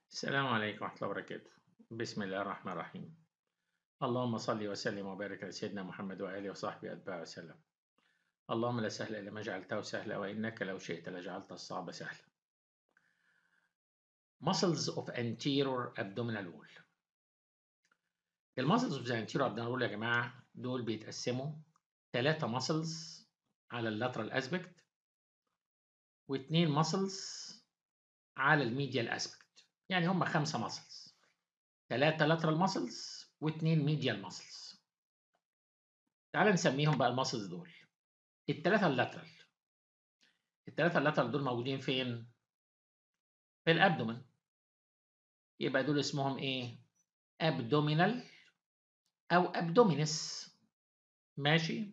السلام عليكم ورحمة الله وبركاته بسم الله الرحمن الرحيم اللهم صل وسلم وبارك على سيدنا محمد وآله وصحبه أتباعه وسلم اللهم لا سهل إلا ما جعلته سهلا وإنك لو شئت لجعلت الصعب سهلا muscles of anterior abdominal wall المسلز of the anterior abdominal wall يا جماعة دول بيتقسموا ثلاثة muscles على اللاترال اسبكت واثنين muscles على الميديال اسبكت يعني هم خمسة ماسلز ثلاثة لاترال ماسلز واثنين ميديال ماسلز تعال نسميهم بقى الماسلز دول الثلاثة اللاترال الثلاثة اللاترال دول موجودين فين؟ في الابدومن يبقى دول اسمهم ايه؟ ابدومينال او ابدومينس ماشي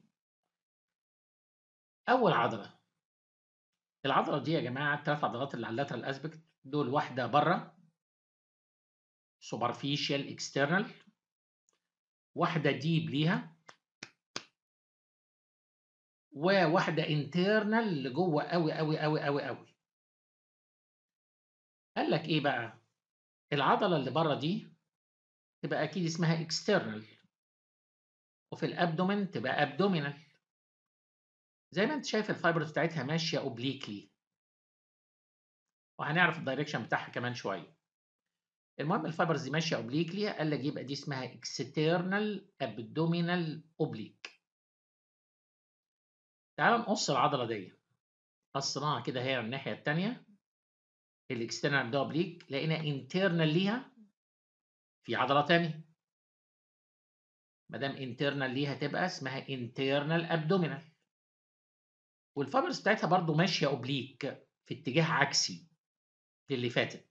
اول عضلة العضلة دي يا جماعة الثلاث عضلات اللي على اللاترال اسبكت دول واحدة بره superficial external واحدة deep ليها وواحدة internal لجوه قوي قوي قوي قوي قوي قال لك ايه بقى العضلة اللي بره دي تبقى اكيد اسمها external وفي الابدومين تبقى abdominal زي ما انت شايف الفايبرز بتاعتها ماشية obliquely وهنعرف الدايركشن بتاعها كمان شوية المهم الفايبرز دي ماشيه اوبليكلي قال لك يبقى دي اسمها اكسترنال ابدومينال اوبليك تعال نقص العضله دي قصناها كده هي الناحيه الثانيه الاكسترنال ده اوبليك لقينا انترنال ليها في عضله ثانيه ما دام انترنال ليها تبقى اسمها انترنال ابدومينال والفايبرز بتاعتها برضو ماشيه اوبليك في اتجاه عكسي للي فاتت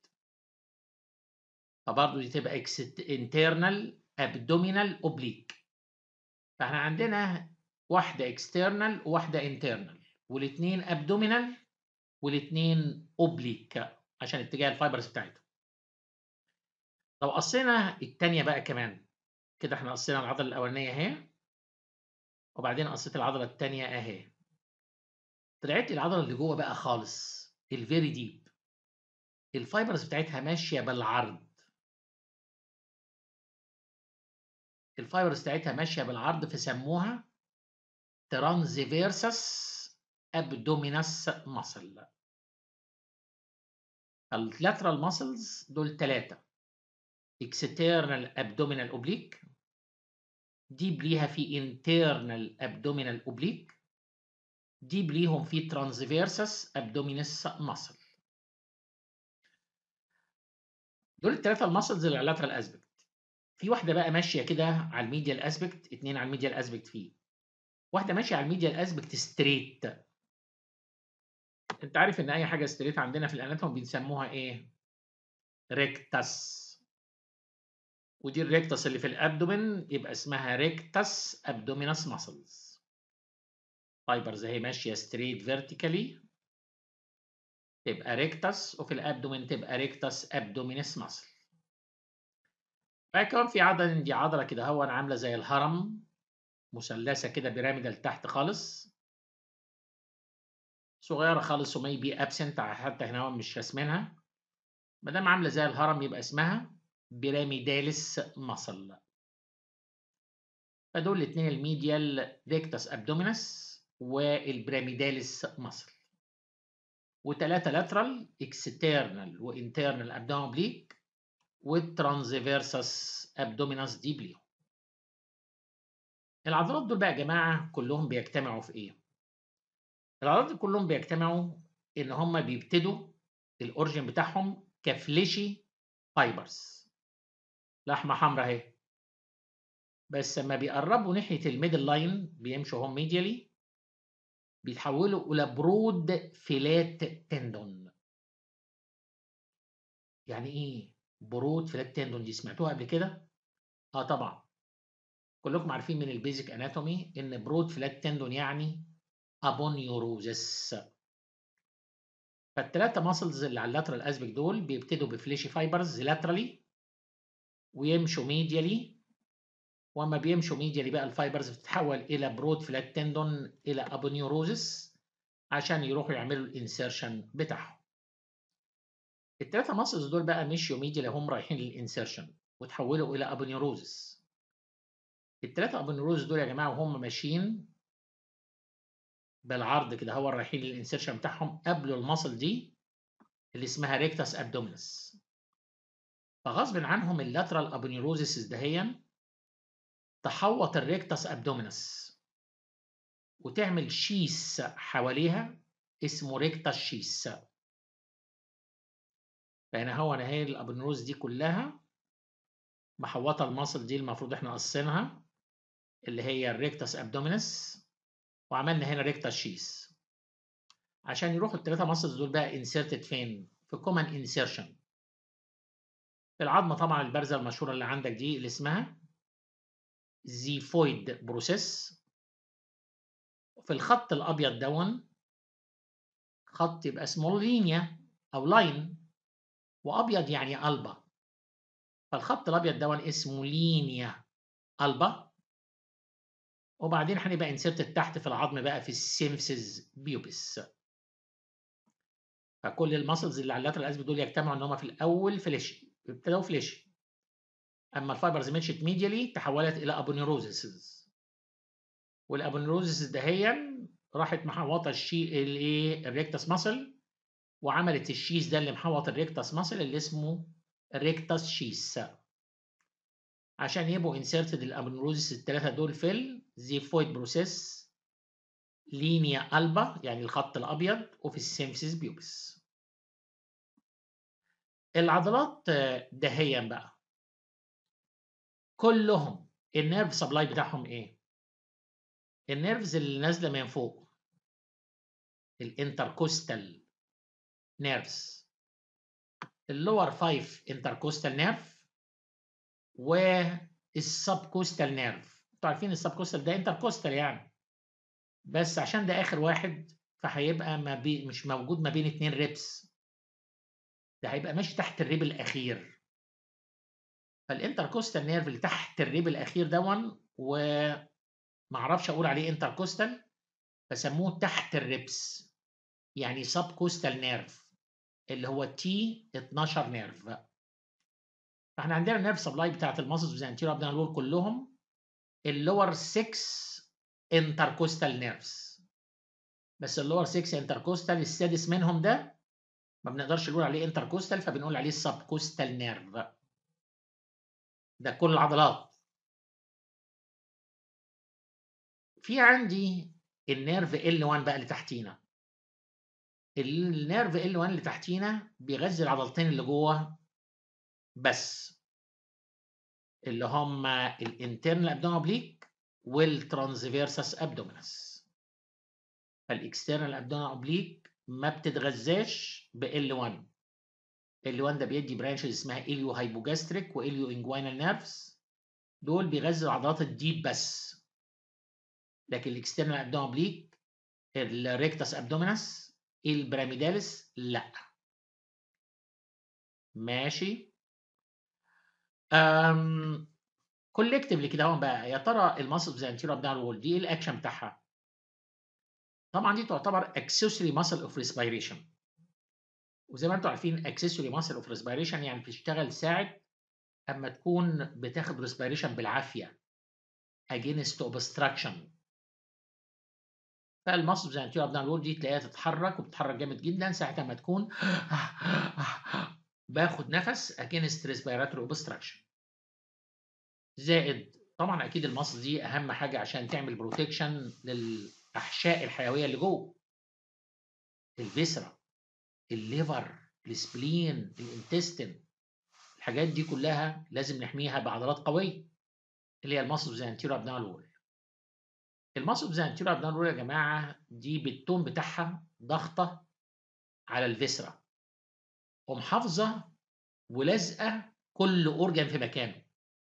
فبرضه دي تبقى internal abdominal oblique فاحنا عندنا واحدة external وواحدة internal والاثنين abdominal والاثنين oblique عشان اتجاه الفايبرز بتاعتهم لو قصينا الثانية بقى كمان كده احنا قصينا العضلة الأولانية اهي وبعدين قصيت العضلة الثانية اهي طلعت لي العضلة اللي جوه بقى خالص الفيري ديب الفايبرز بتاعتها ماشية بالعرض الفايبرز بتاعتها ماشيه بالعرض فسموها ترانزفيرسس ابدومينس ماسل اللاترال ماسلز دول ثلاثه اكسترنال ابدومينال اوبليك ديب ليها في انترنال ابدومينال اوبليك ديب ليهم في ترانزفيرسس ابدومينس ماسل دول الثلاثه الماسلز اللي على اللاترال اسبكت في واحده بقى ماشيه كده على الميديال اسبكت اتنين على الميديال اسبكت فيه واحده ماشيه على الميديال اسبكت ستريت انت عارف ان اي حاجه ستريت عندنا في الاناتوم بنسموها ايه ريكتس ودي الريكتس اللي في الابدومين يبقى اسمها ريكتس ابدومينس ماسلز فايبرز اهي ماشيه ستريت فيرتيكالي تبقى ريكتس وفي الابدومين تبقى ريكتس ابدومينس ماسل كمان في عضلة دي عضلة كده هو عاملة زي الهرم مثلثة كده بيراميدال تحت خالص صغيرة خالص ومي بي ابسنت حتى هنا مش راسمينها ما دام عاملة زي الهرم يبقى اسمها بيراميداليس ماسل فدول الاثنين الميديال ريكتس ابدومينس والبراميداليس ماسل وثلاثة لاترال اكسترنال وانترنال ابدومين اوبليك والترانزفيرسس ابدومينس ديبلي العضلات دول بقى يا جماعه كلهم بيجتمعوا في ايه العضلات دول كلهم بيجتمعوا ان هم بيبتدوا الاورجن بتاعهم كفليشي فايبرز لحمه حمراء اهي بس لما بيقربوا ناحيه الميدل لاين بيمشوا هم ميديالي بيتحولوا الى برود فيلات تندون يعني ايه برود فلات تندون دي سمعتوها قبل كده؟ اه طبعا كلكم عارفين من البيزك اناتومي ان برود فلات تندون يعني ابونيوروزس فالثلاثه ماسلز اللي على اللاترال اسبك دول بيبتدوا بفليشي فايبرز لاترالي ويمشوا ميديالي واما بيمشوا ميديالي بقى الفايبرز بتتحول الى برود فلات تندون الى ابونيوروزس عشان يروحوا يعملوا الانسيرشن بتاعهم الثلاثه ماسلز دول بقى مشيوا ميديا هم رايحين للانسرشن وتحولوا الى ابونيوروزس الثلاثه ابونيوروزس دول يا جماعه وهم ماشيين بالعرض كده هو رايحين للانسرشن بتاعهم قبلوا المصل دي اللي اسمها ريكتاس ابدومينس فغصب عنهم اللاترال ابونيوروزس دهيا تحوط الريكتاس ابدومينس وتعمل شيس حواليها اسمه ريكتاس شيس فهنا هو نهاية الابنروز دي كلها محوطة المصل دي المفروض احنا قصينها اللي هي الريكتاس ابدومينس وعملنا هنا ريكتاس شيس عشان يروحوا الثلاثة ماسلز دول بقى انسيرتد فين؟ في كومن انسيرشن في العظمة طبعا البارزة المشهورة اللي عندك دي اللي اسمها زيفويد بروسيس في الخط الأبيض دون خط يبقى اسمه لينيا أو لاين وأبيض يعني ألبا فالخط الأبيض دون اسمه لينيا ألبا وبعدين هنبقى انسرتد تحت في العظم بقى في السيمفسز بيوبس فكل المسلز اللي على اللاترال اسبي دول يجتمعوا ان هم في الاول فليش ابتدوا فليش اما الفايبرز مشيت ميديالي تحولت الى ابونيروزيسز والابونيروزيس دهيا راحت محوطه الشي الايه الريكتاس ماسل وعملت الشيس ده اللي محوط الريكتاس ماسل اللي اسمه ريكتاس شيس عشان يبقوا انسيرتد الابونيروزيس الثلاثه دول في الزيفويد بروسيس لينيا البا يعني الخط الابيض وفي السيمفيسيس بيوبس العضلات دهيا بقى كلهم النيرف سبلاي بتاعهم ايه النيرفز اللي نازله من فوق الانتركوستال نيرفز اللور 5 انتركوستال نيرف والسبكوستال نيرف انتوا عارفين السبكوستال ده انتركوستال يعني بس عشان ده اخر واحد فهيبقى ما بي مش موجود ما بين اتنين ريبس ده هيبقى ماشي تحت الريب الاخير فالانتركوستال نيرف اللي تحت الريب الاخير دون وما اعرفش اقول عليه انتركوستال فسموه تحت الريبس يعني سب كوستال نيرف اللي هو تي 12 نيرف فاحنا عندنا النيرف سبلاي بتاعت الماسلز زي انتيرو ابدان وول كلهم اللور 6 انتركوستال نيرفز بس اللور 6 انتركوستال السادس منهم ده ما بنقدرش نقول عليه انتركوستال فبنقول عليه سب كوستال نيرف ده كل العضلات في عندي النيرف ال1 بقى اللي تحتينا النيرف ال1 اللي تحتينا بيغذي العضلتين اللي جوه بس اللي هم الانترنال ابدومين اوبليك والترانسفيرسس ابدومينس فالاكسترنال ابدومين اوبليك ما بتتغذاش ب L1 L1 ده بيدي برانشز اسمها اليو هايبوجاستريك واليو انجوينال نيرفز دول بيغذوا عضلات الديب بس لكن الاكسترنال ابدومين اوبليك الريكتاس ابدومينس البراميدالس لا ماشي أم كولكتيفلي كده اهو بقى يا ترى الماسل زي انتيرو ابدان وول دي ايه الاكشن بتاعها؟ طبعا دي تعتبر اكسسوري ماسل اوف ريسبيريشن وزي ما انتم عارفين اكسسوري ماسل اوف ريسبيريشن يعني بتشتغل ساعه اما تكون بتاخد ريسبيريشن بالعافيه اجينست اوبستراكشن فالماسل زي انتيرو ابدان وول دي تلاقيها تتحرك وبتتحرك جامد جدا ساعه ما تكون باخد نفس اجينست ريسبيراتوري اوبستراكشن زائد طبعا اكيد المصل دي اهم حاجه عشان تعمل بروتكشن للاحشاء الحيويه اللي جوه الفيسرا الليفر السبلين الانتستين الحاجات دي كلها لازم نحميها بعضلات قويه اللي هي المصل زي انتيرو ابدال وول المصل زي انتيرو ابدال وول يا جماعه دي بالتون بتاعها ضغطه على الفيسرا ومحافظه ولازقه كل اورجان في مكانه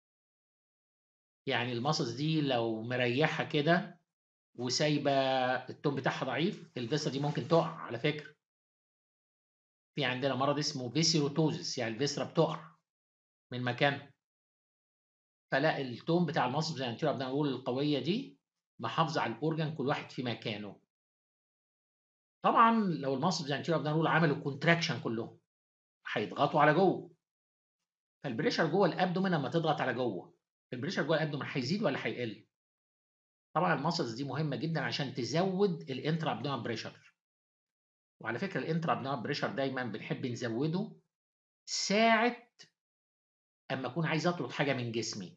يعني الماسلز دي لو مريحه كده وسايبه التون بتاعها ضعيف الفيسرا دي ممكن تقع على فكره في عندنا مرض اسمه فيسيروتوزس يعني الفيسرا بتقع من مكانها فلا التون بتاع الماسل زي ما ابدا نقول القويه دي محافظه على الاورجان كل واحد في مكانه طبعا لو الماسل زي ما ابدا نقول عملوا كونتراكشن كلهم هيضغطوا على جوه فالبريشر جوه الابدومين لما تضغط على جوه البريشر جوه الابدومين هيزيد ولا هيقل طبعا الماسلز دي مهمه جدا عشان تزود الانترا ابدومين بريشر وعلى فكره الانترا ابدومين بريشر دايما بنحب نزوده ساعه اما اكون عايز اطرد حاجه من جسمي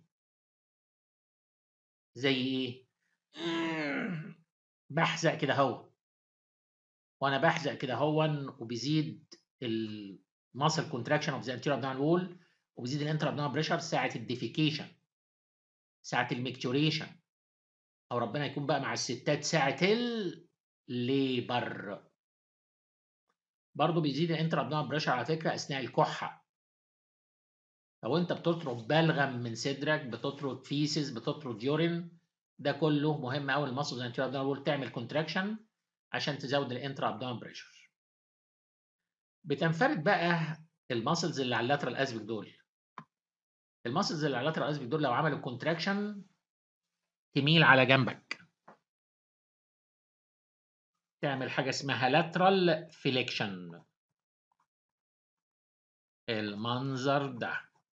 زي ايه بحزق كده هو وانا بحزق كده هون وبيزيد الماسل كونتراكشن اوف ذا انتيريور ابدومينال وول وبيزيد الانتر ابدومينال بريشر ساعه الديفيكيشن ساعه الميكتوريشن او ربنا يكون بقى مع الستات ساعه الليبر برضه بيزيد الانتر ابدومينال بريشر على فكره اثناء الكحه لو انت بتطرد بلغم من صدرك بتطرد فيسز بتطرد يورين ده كله مهم قوي الماسلز الانتيريور ابدومينال وول تعمل كونتراكشن عشان تزود الانترا ابدومينال بريشر بتنفرد بقى الماسلز اللي على اللاترال اسبك دول الماسلز اللي على اللاترال اسبك دول لو عملوا كونتراكشن تميل على جنبك تعمل حاجه اسمها لاترال فليكشن المنظر ده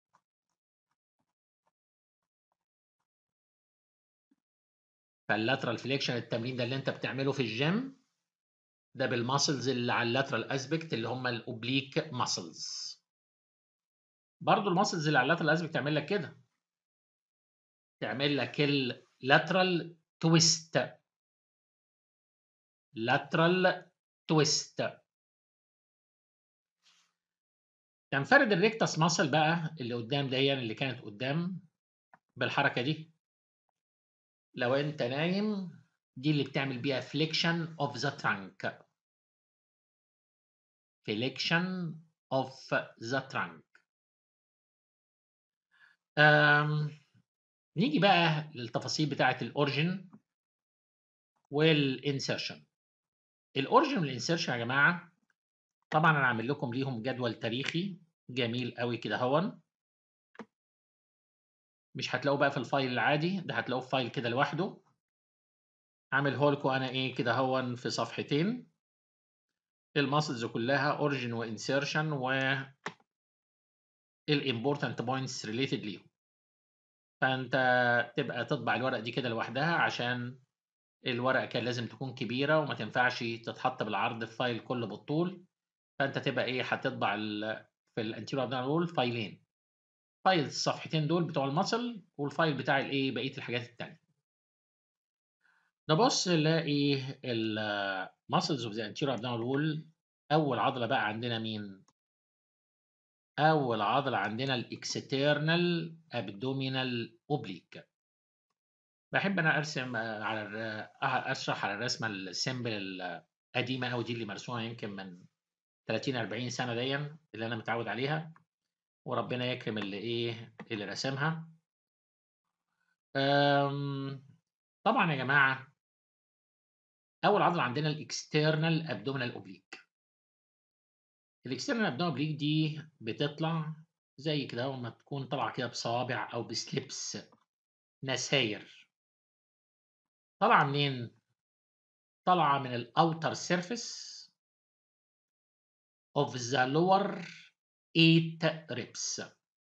فاللاترال فليكشن التمرين ده اللي انت بتعمله في الجيم ده بالماسلز اللي على اللاترال اسبكت اللي هم الاوبليك ماسلز برضو الماسلز اللي على اللاترال اسبكت تعمل لك كده تعمل لك اللاترال تويست لاترال تويست تنفرد الريكتاس ماسل بقى اللي قدام دي اللي كانت قدام بالحركه دي لو انت نايم دي اللي بتعمل بيها فليكشن اوف ذا trunk flexion of the trunk أم نيجي بقى للتفاصيل بتاعة الأورجن والإنسيرشن الأورجن والإنسيرشن يا جماعة طبعا أنا عامل لكم ليهم جدول تاريخي جميل قوي كده هون مش هتلاقوه بقى في الفايل العادي ده هتلاقوه في فايل كده لوحده عامله لكم انا ايه كده هون في صفحتين الماسلز كلها اوريجن وانسيرشن و الامبورتنت بوينتس ريليتد ليهم فانت تبقى تطبع الورق دي كده لوحدها عشان الورقه كان لازم تكون كبيره وما تنفعش تتحط بالعرض في فايل كله بالطول فانت تبقى ايه هتطبع في الانتيريور ابدومينال وول فايلين فايل الصفحتين دول بتوع المسل والفايل بتاع الايه بقيه الحاجات التانيه نبص نلاقي المسلز اوف ذا anterior abdominal wall اول عضله بقى عندنا مين اول عضله عندنا الاكسترنال ابدومينال اوبليك بحب انا ارسم على اشرح على الرسمه السيمبل القديمه قوي دي اللي مرسومه يمكن من 30 40 سنه دي اللي انا متعود عليها وربنا يكرم اللي ايه اللي رسمها طبعا يا جماعه اول عضله عندنا الاكسترنال ابدومينال اوبليك الاكسترنال ابدومينال اوبليك دي بتطلع زي كده لما تكون طالعه كده بصوابع او بسليبس نساير طالعه منين طالعه من الاوتر سيرفيس of the lower 8 ribs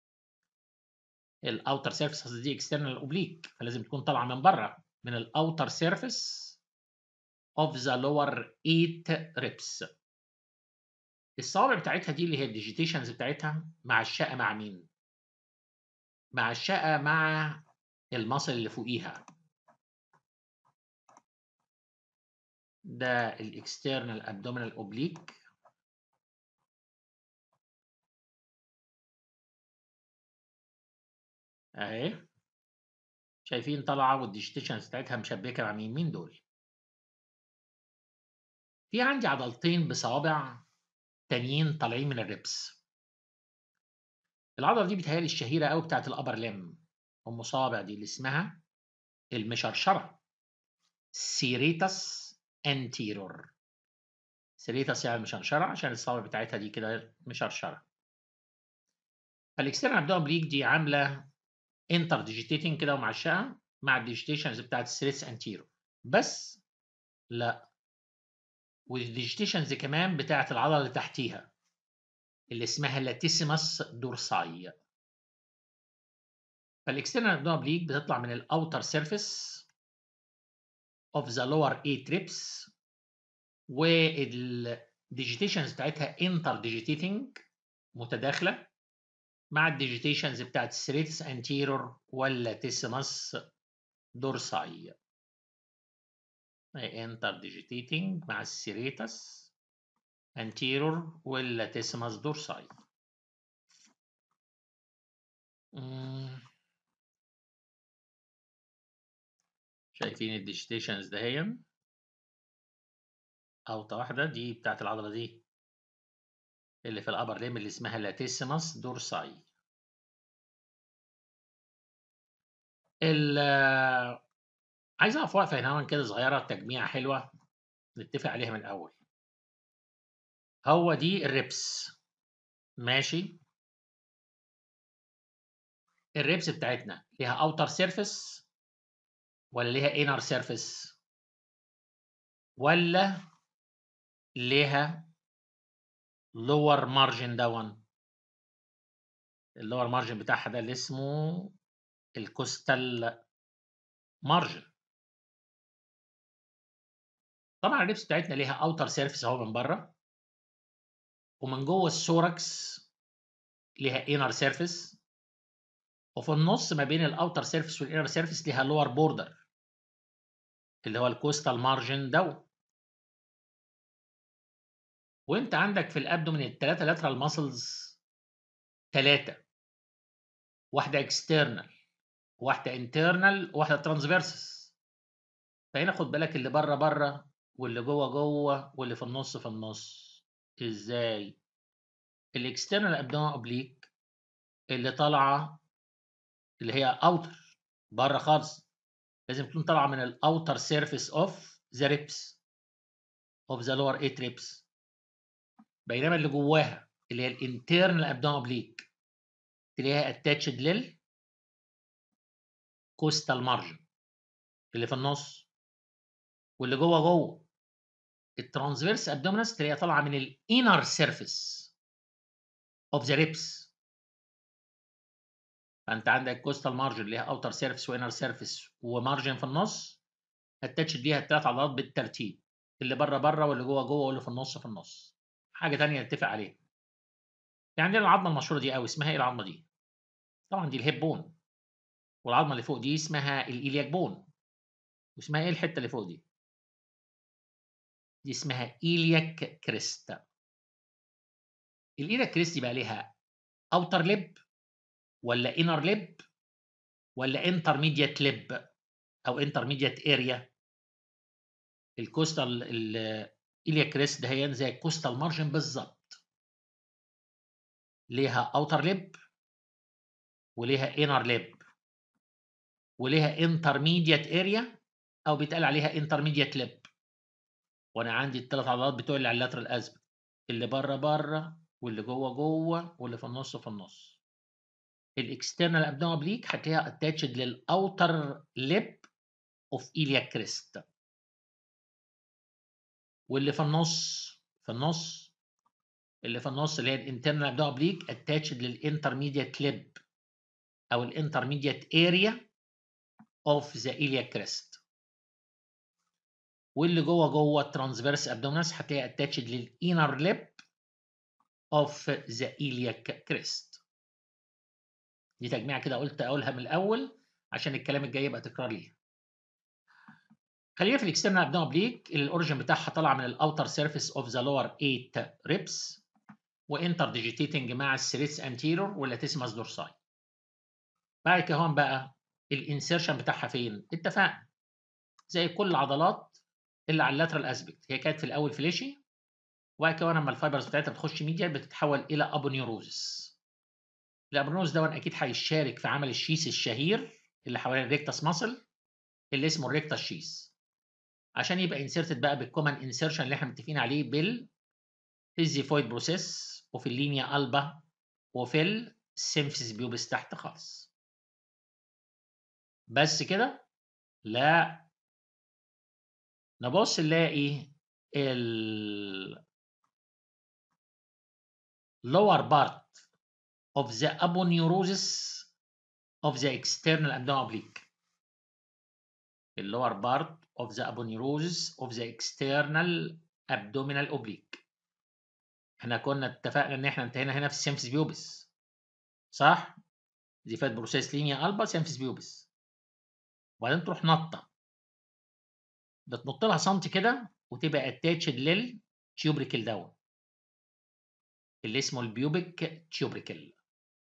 الاوتر سيرفيس دي اكسترنال اوبليك فلازم تكون طالعه من بره من الاوتر سيرفيس of the lower 8 ribs الصوابع بتاعتها دي اللي هي الديجيتيشنز بتاعتها مع الشقة مع مين؟ مع الشقة مع المصل اللي فوقيها ده الاكسترنال ابدومينال اوبليك اهي شايفين طالعه والديجيتيشنز بتاعتها مشبكه مع مين مين دول في عندي عضلتين بصوابع تانيين طالعين من الربس العضله دي بتهيألي الشهيره قوي بتاعت الابر لم ام صابع دي اللي اسمها المشرشره سيريتاس انتيرور سيريتاس يعني المشرشره عشان الصوابع بتاعتها دي كده مشرشره فالاكسترنال ابدومين بليك دي عامله انتر ديجيتيتنج كده ومعشقه مع الديجيتيشنز بتاعت السيريس انتيرور بس لا والديجيتيشنز كمان بتاعت العضله اللي تحتيها اللي اسمها لاتيسيماس دورساي فالاكسترنال ابدومينال اوبليك بتطلع من الاوتر سيرفيس اوف ذا لور اي تريبس والديجيتيشنز بتاعتها انتر ديجيتيتنج متداخله مع الديجيتيشنز بتاعت السيريتس انتيرور واللاتيسيماس دورساي انتر ديجيتيتنج مع السيريتس anterior واللاتيسيماس دورساي شايفين الديجيتيشنز دهيا اوطى واحده دي بتاعت العضله دي اللي في الابر ليم اللي اسمها لاتيسيماس دورساي ال عايز اقف وقفه هنا كده صغيره تجميعه حلوه نتفق عليها من الاول هو دي الريبس ماشي الريبس بتاعتنا ليها اوتر سيرفيس ولا ليها انر سيرفيس ولا ليها لور مارجن دون اللور مارجن بتاعها ده اللي اسمه الكوستال مارجن طبعا الريبس بتاعتنا ليها اوتر سيرفيس اهو من بره ومن جوه السوركس ليها انر سيرفيس وفي النص ما بين الاوتر سيرفيس والانر سيرفيس ليها لور بوردر اللي هو الكوستال مارجن دو وانت عندك في الابدومين الثلاثه لاترال ماسلز ثلاثه واحده اكسترنال واحده انترنال وواحده ترانسفيرسس فهنا خد بالك اللي بره بره واللي جوه جوه واللي في النص في النص ازاي الاكسترنال ابدومين اوبليك اللي طالعه اللي هي اوتر بره خالص لازم تكون طالعه من الاوتر سيرفيس اوف ذا ريبس اوف ذا لور ايت ريبس بينما اللي جواها اللي هي الانترنال ابدومين اوبليك تلاقيها اتاتشد لل كوستال مارجن اللي في النص واللي جوه جوه الترانسفيرس ابدومينس تلاقيها طالعه من الانر سيرفيس اوف ذا ريبس فانت عندك كوستال مارجن ليها اوتر سيرفيس وانر سيرفيس ومارجن في النص اتاتشد ليها الثلاث عضلات بالترتيب اللي بره بره واللي جوه جوه واللي في النص في النص حاجه ثانيه نتفق عليها يعني عندنا العظمه المشهوره دي قوي اسمها ايه العظمه دي طبعا دي الهيب بون والعظمه اللي فوق دي اسمها الايلياك بون واسمها ايه الحته اللي فوق دي دي اسمها إيلياك كريست الإيلياك كريست يبقى ليها أوتر ليب ولا إنر ليب ولا انترميديت ليب أو انترميديت اريا الكوستال الإيلياك كريست ده هي زي الكوستال مارجن بالظبط ليها أوتر ليب وليها انر ليب وليها انترميديت اريا او بيتقال عليها انترميديت ليب وانا عندي الثلاث عضلات بتوع اللي على اللاترال ازمه اللي بره بره واللي جوه جوه واللي في النص في النص الاكسترنال ابدومين اوبليك هتلاقيها اتاتشد للاوتر ليب اوف ايلياك كريست واللي في النص في النص اللي في النص اللي هي الانترنال ابدومين اوبليك اتاتشد للانترميديت ليب او الانترميديت اريا اوف ذا ايلياك كريست واللي جوه جوه الترانسفيرس ابدومينس هتلاقي اتاتشد للانر ليب اوف ذا ايلياك كريست دي تجميعه كده قلت اقولها من الاول عشان الكلام الجاي يبقى تكرار ليها خلينا في الاكسترنال ابدومين اوبليك اللي الاوريجن بتاعها طالعه من الاوتر سيرفيس اوف ذا لور 8 ريبس وانتر ديجيتيتنج مع السيريس انتيرور واللاتيسيماس دورساي بعد كده هون بقى الانسيرشن بتاعها فين اتفقنا زي كل العضلات اللي على اللاترال اسبكت هي كانت في الاول فليشي وبعد كده لما الفايبرز بتاعتها بتخش ميديا بتتحول الى ابونيوروزس الابونيوروز ده اكيد هيشارك في عمل الشيس الشهير اللي حوالين الريكتاس ماسل اللي اسمه الريكتاس شيس عشان يبقى انسيرتد بقى بالكومن انسيرشن اللي احنا متفقين عليه بال الزيفويد بروسيس وفي اللينيا البا وفي السيمفيس بيوبس تحت خالص بس كده لا نبص نلاقي ال lower part of the aponeurosis of the external abdominal oblique the lower part of the aponeurosis of the external abdominal oblique احنا كنا اتفقنا ان احنا انتهينا هنا في السيمفيس بيوبس صح دي فات بروسيس لينيا البا سيمفيس بيوبس وبعدين تروح نطه بتنط لها سنتي كده وتبقى اتاتشد للتيوبريكل داون اللي اسمه البيوبيك تيوبريكل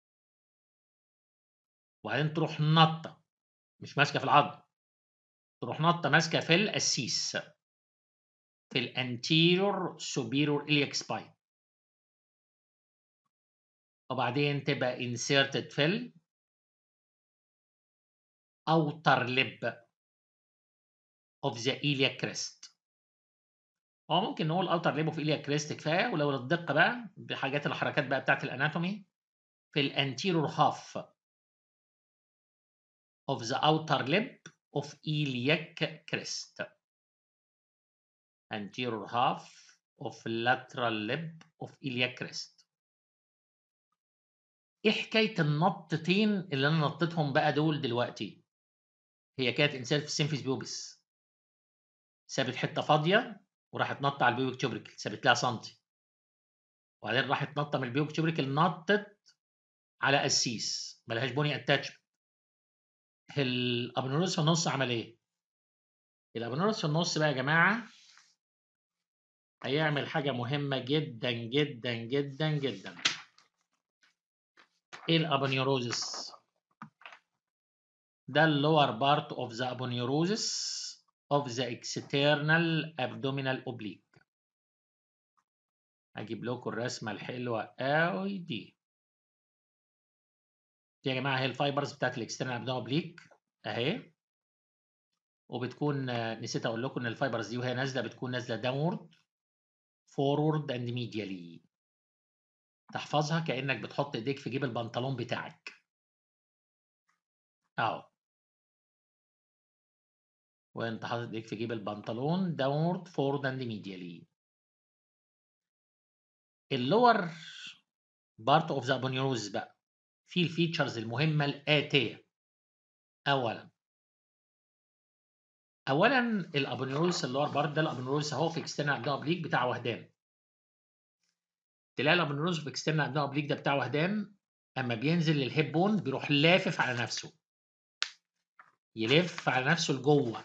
وبعدين تروح نطه مش ماسكه في العظم تروح نطه ماسكه في القسيس في الانتيريور سوبيريور الياك سباين وبعدين تبقى inserted في ال outer lip of the iliac crest هو ممكن نقول outer lip of iliac crest كفايه ولو الدقه بقى بحاجات الحركات بقى بتاعت الاناتومي في الانتيريور half of the outer lip of iliac crest anterior half of lateral lip of iliac crest ايه حكايه النطتين اللي انا نطيتهم بقى دول دلوقتي هي كانت انسان في السيمفيس بيوبس سابت حته فاضيه وراحت نطه على البيوبك تيوبريكل سابت لها سنتي وبعدين راحت نطه من البيوبك تيوبريكل نطت على قسيس ملهاش بوني اتاتشمنت الابنورس في النص عمل ايه؟ الابنورس في النص بقى يا جماعه هيعمل حاجه مهمه جدا جدا جدا جدا ايه الابونيوروزس ده اللور بارت اوف ذا ابونيوروزس اوف ذا external abdominal oblique هجيب لكم الرسمه الحلوه قوي دي دي يا جماعه هي الفايبرز بتاعت الاكسترنال ابدومينال اوبليك اهي وبتكون نسيت اقول لكم ان الفايبرز دي وهي نازله بتكون نازله داونورد فورورد اند ميديالي تحفظها كانك بتحط ايديك في جيب البنطلون بتاعك اهو وانت حاطط ايديك في جيب البنطلون داونورد فورورد اند ميديالي اللور بارت اوف ذا ابونيوروز بقى في الفيتشرز المهمه الاتيه اولا اولا الابونيوروز اللور بارت ده الابونيوروز اهو في اكسترنال ابدو اوبليك بتاع وهدان تلاقي الابونيوروز في اكسترنال ابدو اوبليك ده بتاع وهدان اما بينزل للهيب بون بيروح لافف على نفسه يلف على نفسه لجوه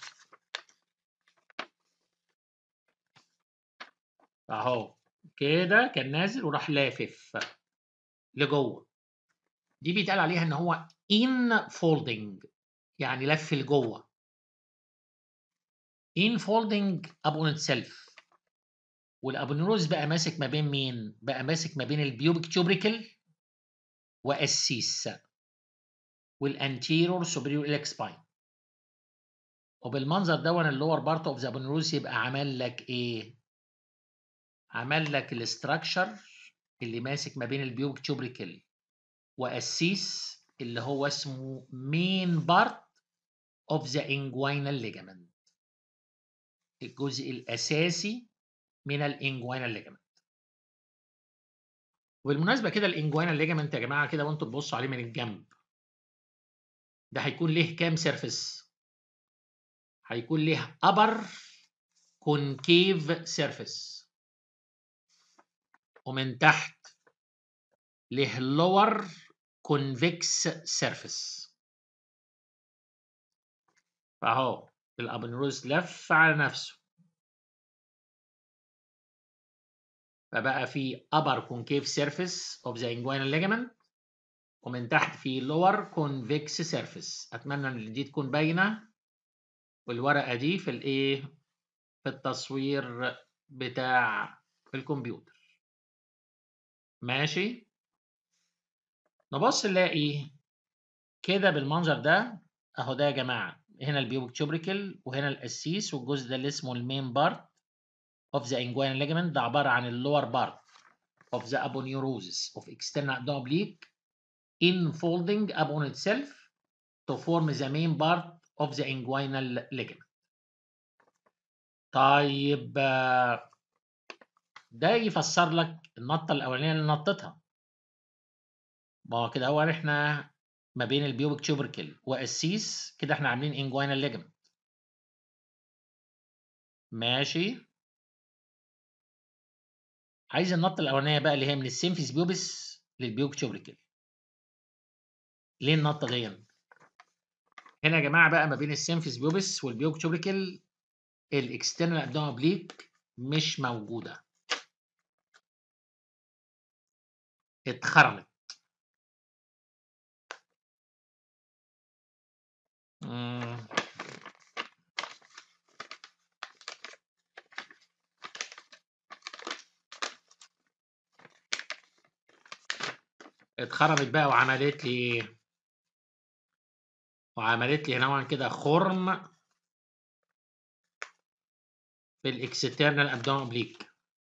اهو كده كان نازل وراح لافف لجوه دي بيتقال عليها ان هو ان فولدنج يعني لف لجوه ان فولدنج upon itself والابونيروز بقى ماسك ما بين مين؟ بقى ماسك ما بين البيوبيك تيوبريكل والسيس والانتيرور سوبريور اليك سباين وبالمنظر ده اللور بارت اوف ذا ابونيروز يبقى عمل لك ايه؟ عمل لك الاستراكشر اللي ماسك ما بين البيوبيك تيوبريكل واسيس اللي هو اسمه مين بارت اوف ذا انجوينال ليجامنت الجزء الاساسي من الانجوينال ليجامنت وبالمناسبه كده الانجوينال ليجامنت يا جماعه كده وانتوا تبصوا عليه من الجنب ده هيكون ليه كام سيرفيس هيكون ليه ابر كونكيف سيرفيس ومن تحت له لور كونفكس سيرفيس فاهو الابنروز لف على نفسه فبقى في upper concave surface of the inguinal ligament ومن تحت في lower convex surface اتمنى ان دي تكون باينه والورقه دي في الايه في التصوير بتاع الكمبيوتر ماشي نبص نلاقي كده بالمنظر ده اهو ده يا جماعه هنا البيوبك تيوبريكل وهنا القسيس والجزء ده اللي اسمه المين بارت اوف ذا انجوينال ليجمنت ده عباره عن اللور بارت اوف ذا aponeurosis of external abdominal oblique infolding upon itself to form the main part of the inguinal ligament. طيب ده يفسر لك النطه الاولانيه اللي نطتها ما هو كده هو احنا ما بين البيوبك تشوبركل واسيس كده احنا عاملين انجوينال ليجمنت ماشي عايز النطه الاولانيه بقى اللي هي من السيمفيس بيوبس للبيوبك تشوبركل ليه النطه دي هنا يا جماعه بقى ما بين السيمفيس بيوبس والبيوبك تشوبركل الاكسترنال ابدومين اوبليك مش موجوده اتخرمت مم. اتخرمت بقى وعملت لي وعملت لي نوعا كده خرم في الاكسترنال ابدومين اوبليك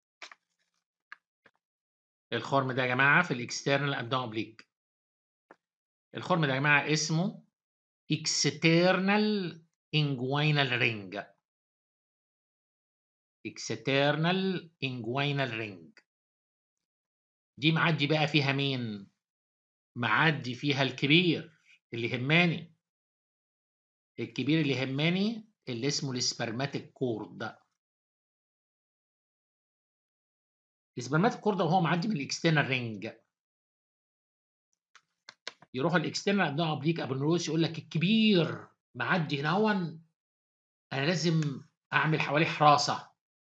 الخرم ده يا جماعه في الاكسترنال ابدومين اوبليك الخرم ده يا جماعه اسمه external inguinal ring external inguinal ring دي معدي بقى فيها مين معدي فيها الكبير اللي يهمني الكبير اللي يهمني اللي اسمه السبرماتيك كورد ده السبرماتيك كورد وهو معدي من الاكسترنال رينج يروح الاكسترنال ابدومين اوبليك ابنروس يقول لك الكبير معدي هنا هون انا لازم اعمل حواليه حراسه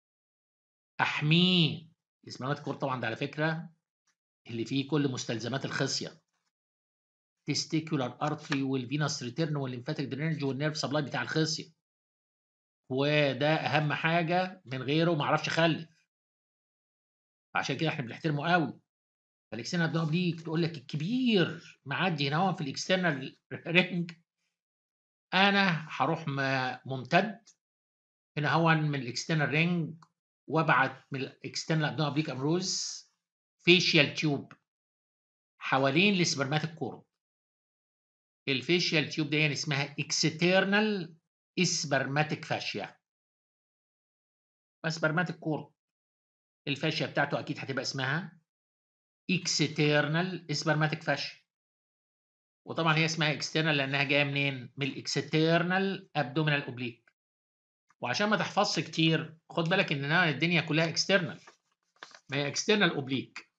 احميه السبرماتيك كورد طبعا ده على فكره اللي فيه كل مستلزمات الخصيه تستيكولار ارتري والفينس ريتيرن والليمفاتيك درينج والنيرف سبلاي بتاع الخصيه وده اهم حاجه من غيره ما اعرفش اخلف عشان كده احنا بنحترمه قوي فالاكسترنال ابدومين اوبليك تقول لك الكبير معدي هنا في الاكسترنال رينج انا هروح ممتد هنا هو من الاكسترنال رينج وابعت من الاكسترنال ابدومين اوبليك امروز فيشيال تيوب حوالين السبرماتيك كورد الفيشيال تيوب دي يعني اسمها اكسترنال اسبرماتيك فاشيا اسبرماتيك كورد الفاشيا بتاعته اكيد هتبقى اسمها اكسترنال اسبرماتيك فاشيا وطبعا هي اسمها اكسترنال لانها جايه منين من الاكسترنال ابدومينال اوبليك وعشان ما تحفظش كتير خد بالك ان الدنيا كلها اكسترنال ما هي اكسترنال اوبليك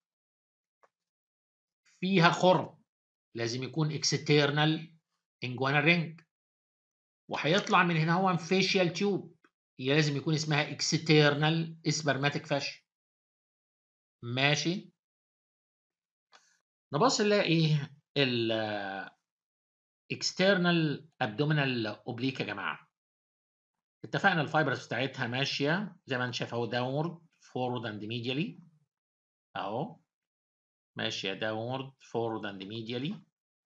فيها خرم لازم يكون اكسترنال انجوانا رينج وهيطلع من هنا هو فيشيال تيوب هي لازم يكون اسمها اكسترنال اسبرماتيك فاش ماشي نبص نلاقي ال external abdominal oblique يا جماعه اتفقنا الفايبرز بتاعتها ماشيه زي ما انت شايف اهو داونورد فورورد اند ميديالي اهو ماشيه داونورد فورورد اند ميديالي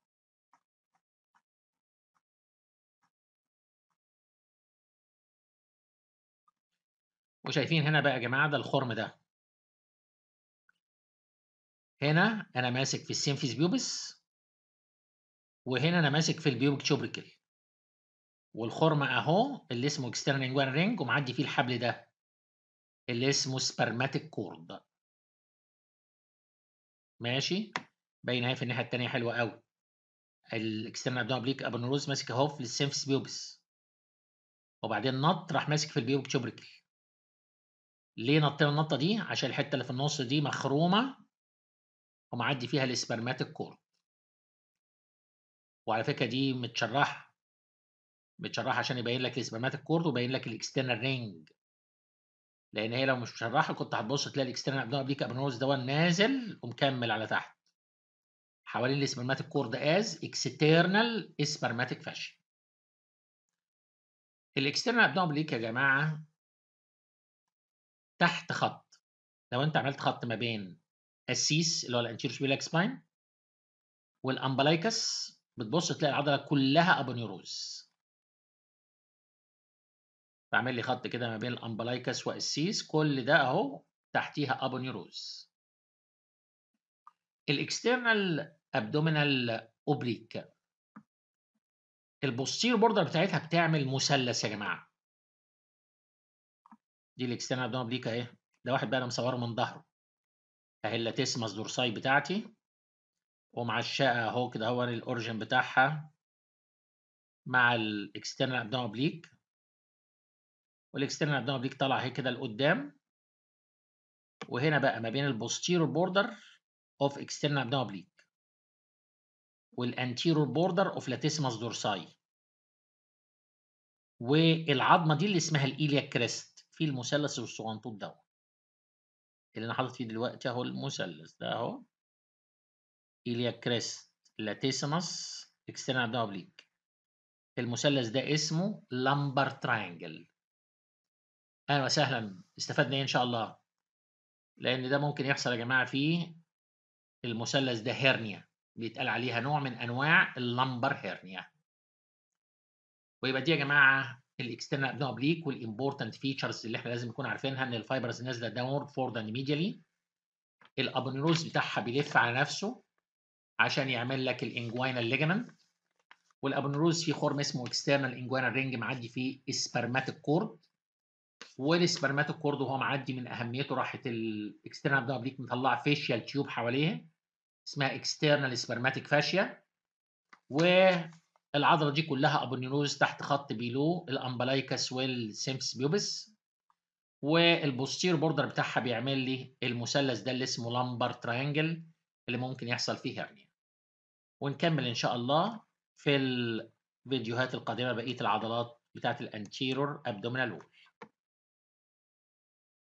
وشايفين هنا بقى يا جماعه ده الخرم ده هنا انا ماسك في السيمفيس بيوبس وهنا انا ماسك في البيوبك تشوبريكل والخرم اهو اللي اسمه اكسترنال انجوان رينج ومعدي فيه الحبل ده اللي اسمه سبرماتيك كورد ماشي باين اهي في الناحيه الثانيه حلوه قوي الاكسترنال ابدومين اوبليك ابنوروز ماسك اهو في السيمفيس بيوبس وبعدين نط راح ماسك في البيوبك تشوبريكل ليه نطينا النطه دي عشان الحته اللي في النص دي مخرومه ومعدي فيها السبرماتيك كورد وعلى فكره دي متشرحه متشرحه عشان يبين لك السبرماتيك كورد ويبين لك الاكسترنال رينج لان هي لو مش مشرحه كنت هتبص تلاقي الاكسترنال ابدومين اوبليك ابنوز ده نازل ومكمل على تحت حوالين السبرماتيك كورد از اكسترنال اسبرماتيك فاشن الاكسترنال ابدومين اوبليك يا جماعه تحت خط لو انت عملت خط ما بين السيس اللي هو الانتيريور سبيلاك سباين والامبلايكس بتبص تلاقي العضله كلها ابونيوروز بعمل لي خط كده ما بين الامبلايكس والسيس كل ده اهو تحتيها ابونيوروز الاكسترنال ابدومينال اوبليك البوستير بوردر بتاعتها بتعمل مثلث يا جماعه دي الاكسترنال ابدومينال اوبليك اهي ده واحد بقى انا مصوره من ظهره اهي اللاتيسماس دورساي بتاعتي ومعشقه اهو كده هو الاوريجن بتاعها مع الاكسترنال ابدومين اوبليك والاكسترنال ابدومين اوبليك طالع اهي كده لقدام وهنا بقى ما بين البوستيرور بوردر اوف اكسترنال ابدومين اوبليك والانتيرور بوردر اوف لاتيسماس دورساي والعظمه دي اللي اسمها الايليا كريست في المثلث الصغنطوط ده اللي انا حاطط فيه دلوقتي اهو المثلث ده اهو ايليا كريست لاتيسماس اكسترنال ابدومين اوبليك المثلث ده اسمه لامبر تراينجل اهلا وسهلا استفدنا ايه ان شاء الله لان ده ممكن يحصل يا جماعه فيه المثلث ده هيرنيا بيتقال عليها نوع من انواع اللمبر هيرنيا ويبقى دي يا جماعه الاكسترنال ابدومين اوبليك والامبورتنت فيتشرز اللي احنا لازم نكون عارفينها ان الفايبرز نازله داونورد فورد اند ميديالي الابونيروز بتاعها بيلف على نفسه عشان يعمل لك الانجوينال ليجمنت والابونيروز فيه خرم اسمه اكسترنال انجوينال رينج معدي فيه سبرماتيك كورد والسبرماتيك كورد وهو معدي من اهميته راحت الاكسترنال ابدومين اوبليك مطلع فيشيال تيوب حواليه اسمها اكسترنال سبرماتيك فاشيا والعضله دي كلها ابونيروز تحت خط بيلو الامبلايكس والسيمس بيوبس والبوستير بوردر بتاعها بيعمل لي المثلث ده اللي اسمه لامبر تراينجل اللي ممكن يحصل فيه هرنيا ونكمل ان شاء الله في الفيديوهات القادمه بقيه العضلات بتاعت الانتيرور ابدومينال وول